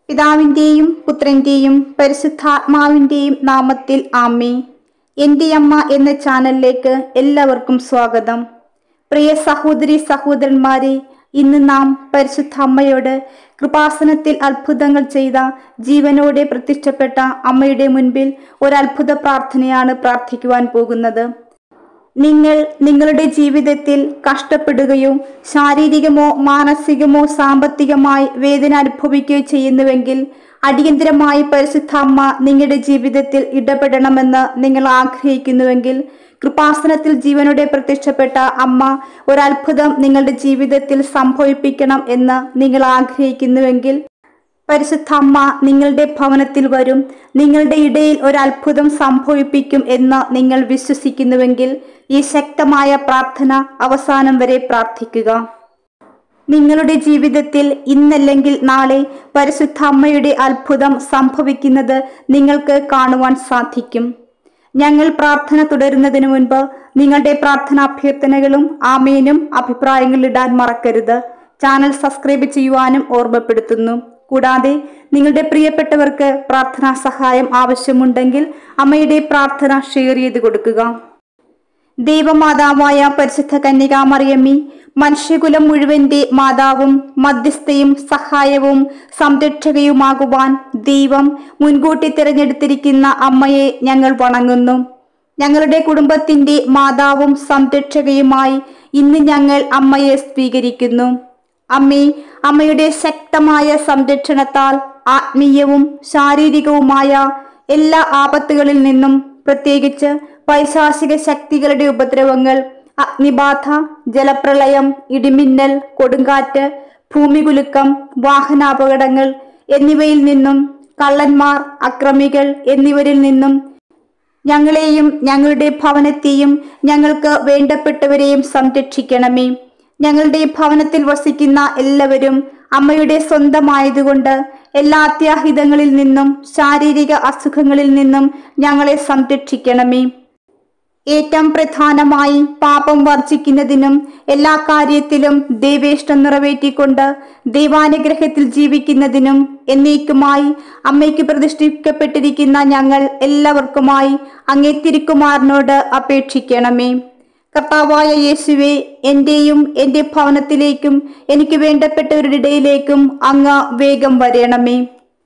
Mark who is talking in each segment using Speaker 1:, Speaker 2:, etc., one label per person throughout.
Speaker 1: പിതാവിന്റെയും പുത്രന്റെയും പരിശുദ്ധാത്മാവിന്റെയും നാമത്തിൽ ആമേ എന്റെ അമ്മ എന്ന ചാനലിലേക്ക് എല്ലാവർക്കും സ്വാഗതം പ്രിയ സഹോദരി സഹോദരന്മാരെ ഇന്ന് നാം പരിശുദ്ധ അമ്മയോട് കൃപാസനത്തിൽ അത്ഭുതങ്ങൾ ചെയ്ത ജീവനോടെ പ്രത്യക്ഷപ്പെട്ട അമ്മയുടെ മുൻപിൽ ഒരു അത്ഭുത പ്രാർത്ഥനയാണ് പ്രാർത്ഥിക്കുവാൻ പോകുന്നത് നിങ്ങൾ നിങ്ങളുടെ ജീവിതത്തിൽ കഷ്ടപ്പെടുകയോ ശാരീരികമോ മാനസികമോ സാമ്പത്തികമായി വേദന അനുഭവിക്കുകയോ ചെയ്യുന്നുവെങ്കിൽ അടിയന്തരമായി പരിശുദ്ധ അമ്മ നിങ്ങളുടെ ജീവിതത്തിൽ ഇടപെടണമെന്ന് നിങ്ങൾ ആഗ്രഹിക്കുന്നുവെങ്കിൽ കൃപാസനത്തിൽ ജീവനോടെ പ്രത്യക്ഷപ്പെട്ട അമ്മ ഒരത്ഭുതം നിങ്ങളുടെ ജീവിതത്തിൽ സംഭവിപ്പിക്കണം എന്ന് നിങ്ങൾ ആഗ്രഹിക്കുന്നുവെങ്കിൽ പരിശുദ്ധ അമ്മ നിങ്ങളുടെ ഭവനത്തിൽ വരും നിങ്ങളുടെ ഇടയിൽ ഒരു അത്ഭുതം സംഭവിപ്പിക്കും എന്ന് നിങ്ങൾ വിശ്വസിക്കുന്നുവെങ്കിൽ ഈ ശക്തമായ പ്രാർത്ഥന അവസാനം വരെ പ്രാർത്ഥിക്കുക നിങ്ങളുടെ ജീവിതത്തിൽ ഇന്നല്ലെങ്കിൽ നാളെ പരിശുദ്ധ അമ്മയുടെ അത്ഭുതം സംഭവിക്കുന്നത് നിങ്ങൾക്ക് കാണുവാൻ സാധിക്കും ഞങ്ങൾ പ്രാർത്ഥന തുടരുന്നതിന് മുൻപ് നിങ്ങളുടെ പ്രാർത്ഥന അഭ്യർത്ഥനകളും ആമേനും അഭിപ്രായങ്ങൾ ഇടാൻ മറക്കരുത് ചാനൽ സബ്സ്ക്രൈബ് ചെയ്യുവാനും ഓർമ്മപ്പെടുത്തുന്നു കൂടാതെ നിങ്ങളുടെ പ്രിയപ്പെട്ടവർക്ക് പ്രാർത്ഥനാ സഹായം ആവശ്യമുണ്ടെങ്കിൽ അമ്മയുടെ പ്രാർത്ഥന ഷെയർ ചെയ്ത് കൊടുക്കുക ദൈവമാതാവായ പരിശുദ്ധ കന്യകാമറിയമ്മി മനുഷ്യകുലം മുഴുവന്റെ മാതാവും മധ്യസ്ഥയും സഹായവും സംരക്ഷകയുമാകുവാൻ ദൈവം മുൻകൂട്ടി തിരഞ്ഞെടുത്തിരിക്കുന്ന അമ്മയെ ഞങ്ങൾ വണങ്ങുന്നു ഞങ്ങളുടെ കുടുംബത്തിന്റെ മാതാവും സംരക്ഷകയുമായി ഇന്ന് ഞങ്ങൾ അമ്മയെ സ്വീകരിക്കുന്നു അമ്മേ അമ്മയുടെ ശക്തമായ സംരക്ഷണത്താൽ ആത്മീയവും ശാരീരികവുമായ എല്ലാ ആപത്തുകളിൽ നിന്നും പ്രത്യേകിച്ച് പൈശാചിക ശക്തികളുടെ ഉപദ്രവങ്ങൾ അഗ്നിബാധ ജലപ്രളയം ഇടിമിന്നൽ കൊടുങ്കാറ്റ് ഭൂമികുലുക്കം വാഹനാപകടങ്ങൾ എന്നിവയിൽ നിന്നും കള്ളന്മാർ അക്രമികൾ എന്നിവരിൽ നിന്നും ഞങ്ങളെയും ഞങ്ങളുടെ ഭവനത്തെയും ഞങ്ങൾക്ക് വേണ്ടപ്പെട്ടവരെയും സംരക്ഷിക്കണമേ ഞങ്ങളുടെ ഭവനത്തിൽ വസിക്കുന്ന എല്ലാവരും അമ്മയുടെ സ്വന്തമായതുകൊണ്ട് എല്ലാ അത്യാഹിതങ്ങളിൽ നിന്നും ശാരീരിക അസുഖങ്ങളിൽ നിന്നും ഞങ്ങളെ സംരക്ഷിക്കണമേ ഏറ്റവും പ്രധാനമായി പാപം വർജിക്കുന്നതിനും എല്ലാ കാര്യത്തിലും ദൈവേഷ്ടം നിറവേറ്റിക്കൊണ്ട് ദൈവാനുഗ്രഹത്തിൽ ജീവിക്കുന്നതിനും എന്നേക്കുമായി അമ്മയ്ക്ക് പ്രതിഷ്ഠിക്കപ്പെട്ടിരിക്കുന്ന ഞങ്ങൾ എല്ലാവർക്കുമായി അങ്ങേ തിരുക്കുമാരനോട് അപേക്ഷിക്കണമേ കർത്താവായ യേശുവെ എന്റെയും എന്റെ ഭവനത്തിലേക്കും എനിക്ക് വേണ്ടപ്പെട്ടവരുടെ ഇടയിലേക്കും അങ്ങ് വേഗം വരണമേ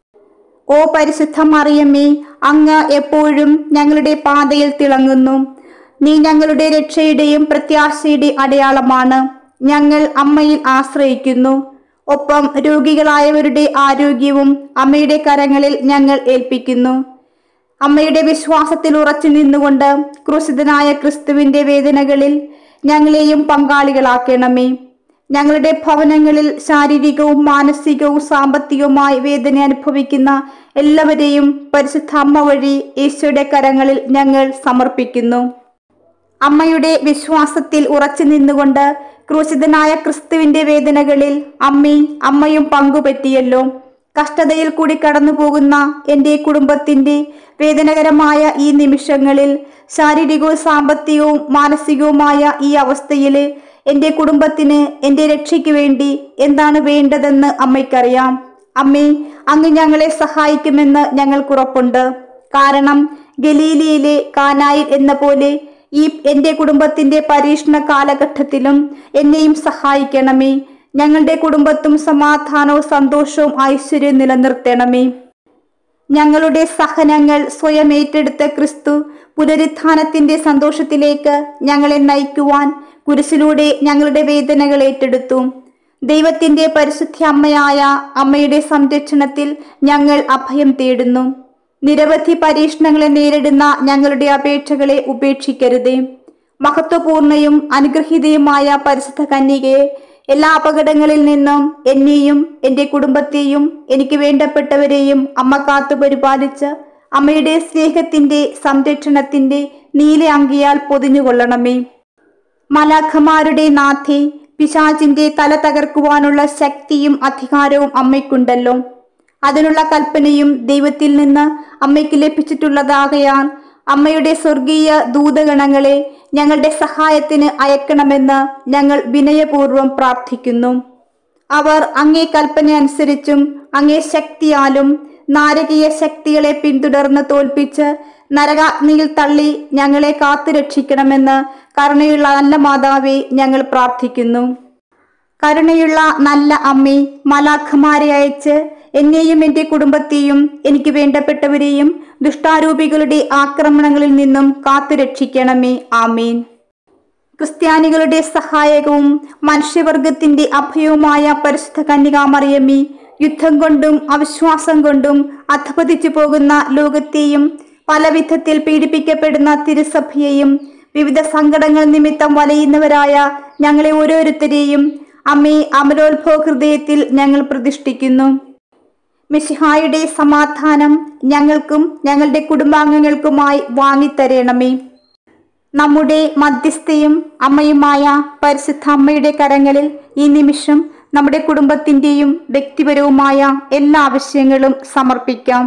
Speaker 1: ഓ പരിശുദ്ധ മറിയമ്മേ അങ്ങ് എപ്പോഴും ഞങ്ങളുടെ പാതയിൽ തിളങ്ങുന്നു നീ ഞങ്ങളുടെ രക്ഷയുടെയും പ്രത്യാശയുടെയും അടയാളമാണ് ഞങ്ങൾ അമ്മയിൽ ആശ്രയിക്കുന്നു ഒപ്പം രോഗികളായവരുടെ ആരോഗ്യവും അമ്മയുടെ കരങ്ങളിൽ ഞങ്ങൾ ഏൽപ്പിക്കുന്നു അമ്മയുടെ വിശ്വാസത്തിൽ ഉറച്ചു നിന്നുകൊണ്ട് ക്രൂശിതനായ ക്രിസ്തുവിന്റെ വേദനകളിൽ ഞങ്ങളെയും പങ്കാളികളാക്കണമേ ഞങ്ങളുടെ ഭവനങ്ങളിൽ ശാരീരികവും മാനസികവും സാമ്പത്തികവുമായി വേദന അനുഭവിക്കുന്ന എല്ലാവരെയും പരിശുദ്ധ അമ്മ വഴി ഈശോയുടെ കരങ്ങളിൽ ഞങ്ങൾ സമർപ്പിക്കുന്നു അമ്മയുടെ വിശ്വാസത്തിൽ ഉറച്ചു നിന്നുകൊണ്ട് ക്രൂശിതനായ ക്രിസ്തുവിന്റെ വേദനകളിൽ അമ്മി അമ്മയും പങ്കുപറ്റിയല്ലോ കഷ്ടതയിൽ കൂടി കടന്നു പോകുന്ന എൻ്റെ കുടുംബത്തിന്റെ വേദനകരമായ ഈ നിമിഷങ്ങളിൽ ശാരീരികവും സാമ്പത്തികവും മാനസികവുമായ ഈ അവസ്ഥയിൽ എൻ്റെ കുടുംബത്തിന് എൻ്റെ രക്ഷയ്ക്ക് വേണ്ടി എന്താണ് വേണ്ടതെന്ന് അമ്മയ്ക്കറിയാം അമ്മേ അങ്ങ് ഞങ്ങളെ സഹായിക്കുമെന്ന് ഞങ്ങൾക്കുറപ്പുണ്ട് കാരണം ഗലീലിയിലെ കാനായിൽ എന്ന പോലെ ഈ എൻ്റെ കുടുംബത്തിന്റെ പരീക്ഷണ കാലഘട്ടത്തിലും എന്നെയും സഹായിക്കണമേ ഞങ്ങളുടെ കുടുംബത്തും സമാധാനവും സന്തോഷവും ഐശ്വര്യവും നിലനിർത്തണമേ ഞങ്ങളുടെ സഹനങ്ങൾ സ്വയം ഏറ്റെടുത്ത ക്രിസ്തു പുനരുത്ഥാനത്തിന്റെ സന്തോഷത്തിലേക്ക് ഞങ്ങളെ നയിക്കുവാൻ കുരിശിലൂടെ ഞങ്ങളുടെ വേദനകൾ ഏറ്റെടുത്തു ദൈവത്തിന്റെ പരിശുദ്ധ അമ്മയായ അമ്മയുടെ സംരക്ഷണത്തിൽ ഞങ്ങൾ അഭയം തേടുന്നു നിരവധി പരീക്ഷണങ്ങളെ നേരിടുന്ന ഞങ്ങളുടെ അപേക്ഷകളെ ഉപേക്ഷിക്കരുതേ മഹത്വപൂർണയും അനുഗ്രഹീതയുമായ പരിശുദ്ധ കന്യകയെ എല്ലാ അപകടങ്ങളിൽ നിന്നും എന്നെയും എൻ്റെ കുടുംബത്തെയും എനിക്ക് വേണ്ടപ്പെട്ടവരെയും അമ്മ കാത്തു പരിപാലിച്ച് അമ്മയുടെ സ്നേഹത്തിന്റെ സംരക്ഷണത്തിന്റെ നീല അങ്കിയാൽ പൊതിഞ്ഞുകൊള്ളണമേ മലാഖമാരുടെ നാഥെ പിശാചിന്റെ തല തകർക്കുവാനുള്ള ശക്തിയും അധികാരവും അമ്മയ്ക്കുണ്ടല്ലോ അതിനുള്ള കൽപ്പനയും ദൈവത്തിൽ നിന്ന് അമ്മയ്ക്ക് ലഭിച്ചിട്ടുള്ളതാകയാൽ അമ്മയുടെ സ്വർഗീയ ദൂതഗണങ്ങളെ ഞങ്ങളുടെ സഹായത്തിന് അയക്കണമെന്ന് ഞങ്ങൾ വിനയപൂർവ്വം പ്രാർത്ഥിക്കുന്നു അവർ അങ്ങേ കൽപ്പന അനുസരിച്ചും അങ്ങേ ശക്തിയാലും നാരകീയ ശക്തികളെ പിന്തുടർന്ന് തോൽപ്പിച്ച് നരകാഗ്നിയിൽ തള്ളി ഞങ്ങളെ കാത്തു രക്ഷിക്കണമെന്ന് കരുണയുള്ള നല്ല മാതാവേ ഞങ്ങൾ പ്രാർത്ഥിക്കുന്നു കരുണയുള്ള നല്ല അമ്മേ മലാഖമാരെ അയച്ച് എന്നെയും എൻ്റെ കുടുംബത്തെയും എനിക്ക് വേണ്ടപ്പെട്ടവരെയും ദുഷ്ടാരൂപികളുടെ ആക്രമണങ്ങളിൽ നിന്നും കാത്തു രക്ഷിക്കണമേ ആമേൻ ക്രിസ്ത്യാനികളുടെ സഹായകവും മനുഷ്യവർഗത്തിന്റെ അഭയവുമായ പരിശുദ്ധ കന്യകാമറിയമ്മി യുദ്ധം കൊണ്ടും അവിശ്വാസം കൊണ്ടും അധപതിച്ചു പോകുന്ന ലോകത്തെയും പല വിധത്തിൽ പീഡിപ്പിക്കപ്പെടുന്ന തിരുസഭയെയും വിവിധ സങ്കടങ്ങൾ നിമിത്തം വലയുന്നവരായ ഞങ്ങളെ ഓരോരുത്തരെയും അമ്മേ അമലോത്ഭവ ഹൃദയത്തിൽ ഞങ്ങൾ പ്രതിഷ്ഠിക്കുന്നു മിശിഹായുടെ സമാധാനം ഞങ്ങൾക്കും ഞങ്ങളുടെ കുടുംബാംഗങ്ങൾക്കുമായി വാങ്ങിത്തരേണമേ നമ്മുടെ മധ്യസ്ഥയും അമ്മയുമായ പരിശുദ്ധ അമ്മയുടെ കരങ്ങളിൽ ഈ നിമിഷം നമ്മുടെ കുടുംബത്തിന്റെയും വ്യക്തിപരവുമായ എല്ലാ ആവശ്യങ്ങളും സമർപ്പിക്കാം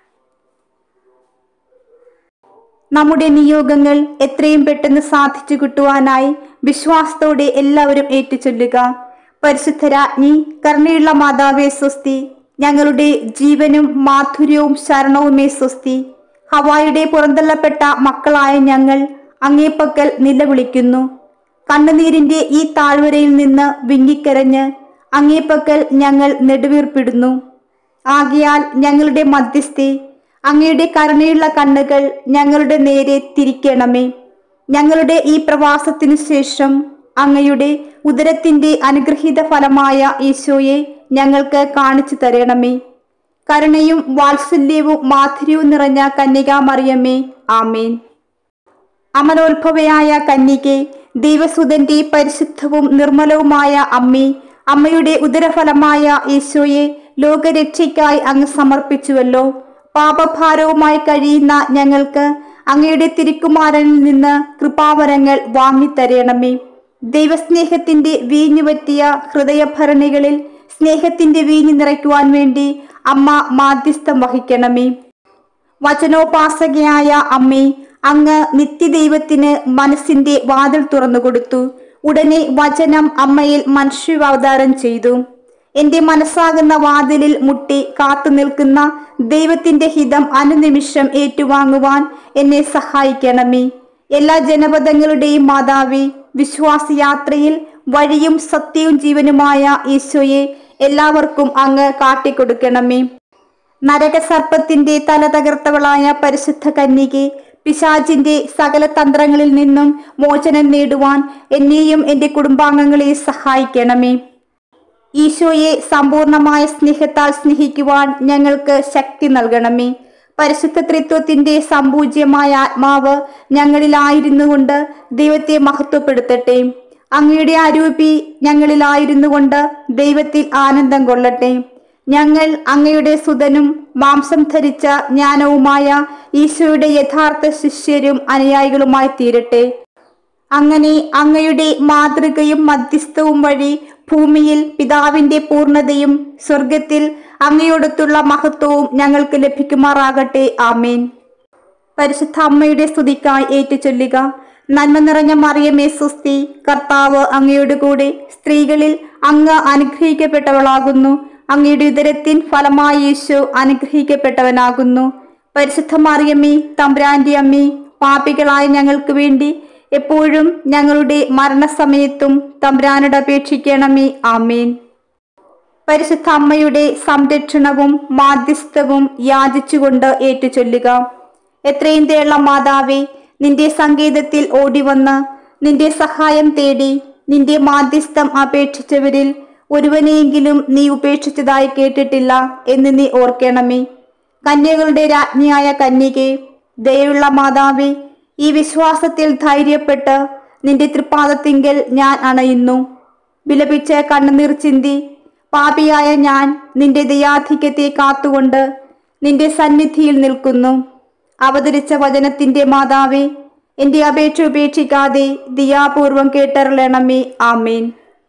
Speaker 1: നമ്മുടെ നിയോഗങ്ങൾ എത്രയും പെട്ടെന്ന് സാധിച്ചു കിട്ടുവാനായി വിശ്വാസത്തോടെ എല്ലാവരും ഏറ്റുചൊല്ലുക പരിശുദ്ധ രാജ്ഞി കരുണയുള്ള മാതാവേ സ്വസ്തി ഞങ്ങളുടെ ജീവനും മാധുര്യവും ശരണവുമേ സ്വസ്തി ഹവായുടെ പുറന്തള്ളപ്പെട്ട മക്കളായ ഞങ്ങൾ അങ്ങേപ്പക്കൽ നിലവിളിക്കുന്നു കണ്ണുനീരിന്റെ ഈ താഴ്വരയിൽ നിന്ന് വിങ്ങിക്കരഞ്ഞ് അങ്ങേപ്പക്കൽ ഞങ്ങൾ നെടുവീർപ്പിടുന്നു ആകിയാൽ ഞങ്ങളുടെ മധ്യസ്ഥെ അങ്ങയുടെ കരുണയുള്ള കണ്ണുകൾ ഞങ്ങളുടെ നേരെ തിരിക്കണമേ ഞങ്ങളുടെ ഈ പ്രവാസത്തിനു ശേഷം അങ്ങയുടെ ഉദരത്തിന്റെ അനുഗ്രഹീത ഫലമായ ഈശോയെ ഞങ്ങൾക്ക് കാണിച്ചു തരണമേ കരുണയും വാത്സല്യവും മാധുര്യവും നിറഞ്ഞ കന്യകാമറിയമ്മേ ആമേൻ അമലോത്ഭവയായ കന്യകെ ദൈവസുതന്റെ പരിശുദ്ധവും നിർമ്മലവുമായ അമ്മേ അമ്മയുടെ ഉദരഫലമായ ഈശോയെ ലോകരക്ഷയ്ക്കായി അങ്ങ് സമർപ്പിച്ചുവല്ലോ പാപഭാരവുമായി കഴിയുന്ന ഞങ്ങൾക്ക് അങ്ങയുടെ തിരുക്കുമാരനിൽ നിന്ന് കൃപാവരങ്ങൾ വാങ്ങിത്തരയണമേ ദൈവസ്നേഹത്തിന്റെ വീഞ്ഞുപറ്റിയ ഹൃദയഭരണികളിൽ സ്നേഹത്തിന്റെ വീഞ്ഞു നിറയ്ക്കുവാൻ വേണ്ടി അമ്മ മാധ്യസ്ഥം വഹിക്കണമേ വചനോപാസകയായ അമ്മേ അങ്ങ് നിത്യദൈവത്തിന് മനസ്സിന്റെ വാതിൽ തുറന്നുകൊടുത്തു ഉടനെ വചനം അമ്മയിൽ മനുഷ്യാവതാരം ചെയ്തു എന്റെ മനസ്സാകുന്ന വാതിലിൽ മുട്ടി കാത്തു നിൽക്കുന്ന ദൈവത്തിന്റെ ഹിതം അനുനിമിഷം ഏറ്റുവാങ്ങുവാൻ എന്നെ സഹായിക്കണമേ എല്ലാ ജനപദങ്ങളുടെയും മാതാവി വിശ്വാസയാത്രയിൽ വഴിയും സത്യവും ജീവനുമായ ഈശോയെ എല്ലാവർക്കും അങ്ങ് കാട്ടിക്കൊടുക്കണമേ നരകസർപ്പത്തിന്റെ തല തകർത്തവളായ പരിശുദ്ധ കന്യകെ പിശാചിന്റെ സകല തന്ത്രങ്ങളിൽ നിന്നും മോചനം നേടുവാൻ എന്നെയും എൻ്റെ കുടുംബാംഗങ്ങളെ സഹായിക്കണമേ ഈശോയെ സമ്പൂർണമായ സ്നേഹത്താൽ സ്നേഹിക്കുവാൻ ഞങ്ങൾക്ക് ശക്തി നൽകണമേ പരിശുദ്ധ ത്രിത്വത്തിന്റെ സമ്പൂജ്യമായ ആത്മാവ് ഞങ്ങളിലായിരുന്നു കൊണ്ട് ദൈവത്തെ മഹത്വപ്പെടുത്തട്ടെ അങ്ങയുടെ അരൂപി ഞങ്ങളിലായിരുന്നു കൊണ്ട് ദൈവത്തിൽ ആനന്ദം കൊള്ളട്ടെ ഞങ്ങൾ അങ്ങയുടെ സുതനും മാംസം ധരിച്ച ജ്ഞാനവുമായ ഈശോയുടെ യഥാർത്ഥ ശിഷ്യരും അനുയായികളുമായി തീരട്ടെ അങ്ങനെ അങ്ങയുടെ മാതൃകയും മധ്യസ്ഥവും വഴി ഭൂമിയിൽ പിതാവിന്റെ പൂർണ്ണതയും സ്വർഗത്തിൽ അങ്ങയോടൊത്തുള്ള മഹത്വവും ഞങ്ങൾക്ക് ലഭിക്കുമാറാകട്ടെ ആമേൻ പരിശുദ്ധ അമ്മയുടെ സ്തുതിക്കായി ഏറ്റുചൊല്ലുക നന്മ നിറഞ്ഞ മറിയമേ സുസ്തി കർത്താവ് അങ്ങയുടെ കൂടെ സ്ത്രീകളിൽ അങ്ങ് അനുഗ്രഹിക്കപ്പെട്ടവളാകുന്നു അങ്ങയുടെ ഉദരത്തിൻ ഫലമായി യേശു അനുഗ്രഹിക്കപ്പെട്ടവനാകുന്നു പരിശുദ്ധ മറിയമ്മേ തമ്പ്രാന്റെ അമ്മേ പാപികളായ ഞങ്ങൾക്ക് വേണ്ടി എപ്പോഴും ഞങ്ങളുടെ മരണസമയത്തും തമ്പ്രാനോട് അപേക്ഷിക്കണമേ ആമേൻ പരിശുദ്ധ അമ്മയുടെ സംരക്ഷണവും മാധ്യസ്ഥവും യാചിച്ചുകൊണ്ട് ഏറ്റുചൊല്ലുക എത്രയും തേള്ള മാതാവേ നിന്റെ സങ്കേതത്തിൽ ഓടിവന്ന് നിന്റെ സഹായം തേടി നിന്റെ മാധ്യസ്ഥം അപേക്ഷിച്ചവരിൽ ഒരുവനെയെങ്കിലും നീ ഉപേക്ഷിച്ചതായി കേട്ടിട്ടില്ല എന്ന് നീ ഓർക്കണമേ കന്യകളുടെ രാജ്ഞിയായ കന്യകെ ദയുള്ള മാതാവേ ഈ വിശ്വാസത്തിൽ ധൈര്യപ്പെട്ട് നിന്റെ തൃപ്പാദത്തിങ്കൽ ഞാൻ അണയുന്നു വിലപിച്ച് കണ്ണുനീർ ചിന്തി പാപിയായ ഞാൻ നിന്റെ ദയാധിക്യത്തെ കാത്തുകൊണ്ട് നിന്റെ സന്നിധിയിൽ നിൽക്കുന്നു അവതരിച്ച വചനത്തിന്റെ മാതാവേ എന്റെ അപേക്ഷ ഉപേക്ഷിക്കാതെ ദിയാപൂർവം കേട്ടറിയണമേ ആമേൻ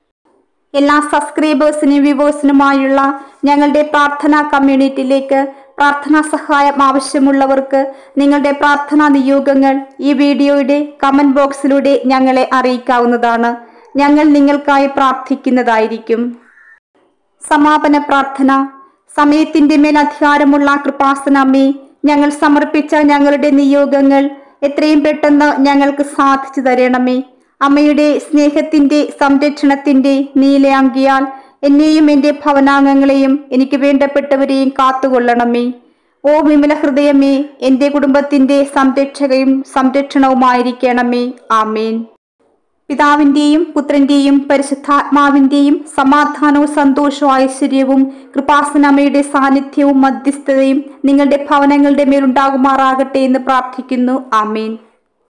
Speaker 1: എല്ലാ സബ്സ്ക്രൈബേഴ്സിനും വ്യൂവേഴ്സിനുമായുള്ള ഞങ്ങളുടെ പ്രാർത്ഥനാ കമ്മ്യൂണിറ്റിയിലേക്ക് പ്രാർത്ഥനാ സഹായം ആവശ്യമുള്ളവർക്ക് നിങ്ങളുടെ പ്രാർത്ഥനാ നിയോഗങ്ങൾ ഈ വീഡിയോയുടെ കമന്റ് ബോക്സിലൂടെ ഞങ്ങളെ അറിയിക്കാവുന്നതാണ് ഞങ്ങൾ നിങ്ങൾക്കായി പ്രാർത്ഥിക്കുന്നതായിരിക്കും സമാപന പ്രാർത്ഥന സമയത്തിന്റെ മേൽ അധികാരമുള്ള കൃപാസനമ്മേ ഞങ്ങൾ സമർപ്പിച്ച ഞങ്ങളുടെ നിയോഗങ്ങൾ എത്രയും പെട്ടെന്ന് ഞങ്ങൾക്ക് സാധിച്ചു തരണമേ അമ്മയുടെ സ്നേഹത്തിന്റെ സംരക്ഷണത്തിന്റെ നീലയാങ്കിയാൽ എന്നെയും എൻ്റെ ഭവനാംഗങ്ങളെയും എനിക്ക് വേണ്ടപ്പെട്ടവരെയും കാത്തുകൊള്ളണമേ ഓ വിമല ഹൃദയമേ എൻ്റെ കുടുംബത്തിന്റെ സംരക്ഷകയും സംരക്ഷണവുമായിരിക്കണമേ ആമേൻ പിതാവിന്റെയും പുത്രന്റെയും പരിശുദ്ധാത്മാവിന്റെയും സമാധാനവും സന്തോഷവും ഐശ്വര്യവും കൃപാസനമ്മയുടെ സാന്നിധ്യവും മധ്യസ്ഥതയും നിങ്ങളുടെ ഭവനങ്ങളുടെ മേലുണ്ടാകുമാറാകട്ടെ എന്ന് പ്രാർത്ഥിക്കുന്നു ആമേൻ